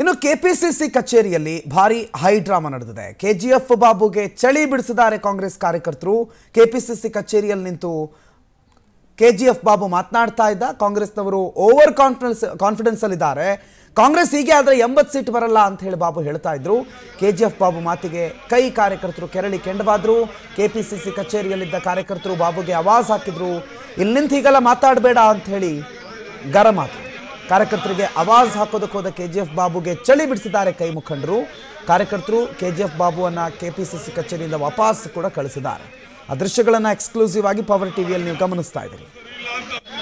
ಇನ್ನು ಕೆಪಿಸಿಸಿ ಕಚೇರಿಯಲ್ಲಿ ಭಾರಿ ಹೈ ಡ್ರಾಮಾ ನಡೆದಿದೆ ಕೆಜಿಎಫ್ ಬಾಬುಗೆ ಚಳಿ ಬಿಡಿಸಿದ್ದಾರೆ ಕಾಂಗ್ರೆಸ್ ಕಾರ್ಯಕರ್ತರು ಕೆಪಿಸಿಸಿ ಕಚೇರಿಯಲ್ಲಿ ನಿಂತು ಕೆಜಿಎಫ್ ಬಾಬು ಮಾತನಾಡ್ತಾ ಇದ್ದ ಕಾಂಗ್ರೆಸ್ನವರು ಓವರ್ ಕಾನ್ಫಿಡೆನ್ಸ್ ಕಾನ್ಫಿಡೆನ್ಸ್ ಅಲ್ಲಿದ್ದಾರೆ ಕಾಂಗ್ರೆಸ್ ಹೀಗೆ ಆದರೆ ಎಂಬತ್ತು ಸೀಟ್ ಬರಲ್ಲ ಅಂತ ಹೇಳಿ ಬಾಬು ಹೇಳ್ತಾ ಇದ್ರು ಕೆಜಿಎಫ್ ಬಾಬು ಮಾತಿಗೆ ಕೈ ಕಾರ್ಯಕರ್ತರು ಕೆರಳಿ ಕೆಂಡವಾದ್ರು ಕೆಪಿಸಿಸಿ ಕಚೇರಿಯಲ್ಲಿದ್ದ ಕಾರ್ಯಕರ್ತರು ಬಾಬುಗೆ ಆವಾಜ್ ಹಾಕಿದ್ರು ಇಲ್ಲಿ ನಿಂತು ಹೀಗೆಲ್ಲ ಮಾತಾಡಬೇಡ ಅಂತ ಹೇಳಿ ಗರಂ ಆದ್ರು ಕಾರ್ಯಕರ್ತರಿಗೆ ಆವಾಜ್ ಹಾಕೋದಕ್ಕೆ ಹೋದ ಕೆಜಿಎಫ್ ಬಾಬುಗೆ ಚಳಿ ಬಿಡಿಸಿದ್ದಾರೆ ಕೈ ಮುಖಂಡರು ಕಾರ್ಯಕರ್ತರು ಕೆಜಿಎಫ್ ಬಾಬುವನ್ನ ಕೆಪಿಸಿಸಿ ಕಚೇರಿಯಿಂದ ವಾಪಸ್ ಕೂಡ ಕಳಿಸಿದ್ದಾರೆ ಆ ದೃಶ್ಯಗಳನ್ನು ಎಕ್ಸ್ಕ್ಲೂಸಿವ್ ಆಗಿ ಪವರ್ ಟಿವಿಯಲ್ಲಿ ನೀವು ಗಮನಿಸ್ತಾ ಇದ್ದೀರಿ